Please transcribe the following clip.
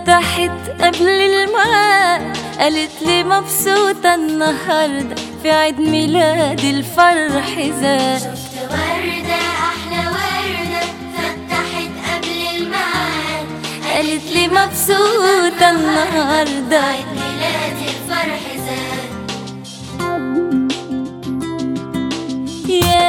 فتحت قبل الميعاد قالت لي مبسوطة النهاردة في عيد ميلادي الفرح زاد شفت وردة أحلى وردة فتحت قبل الميعاد قالت لي مبسوطة النهاردة عيد ميلادي الفرح زاد يا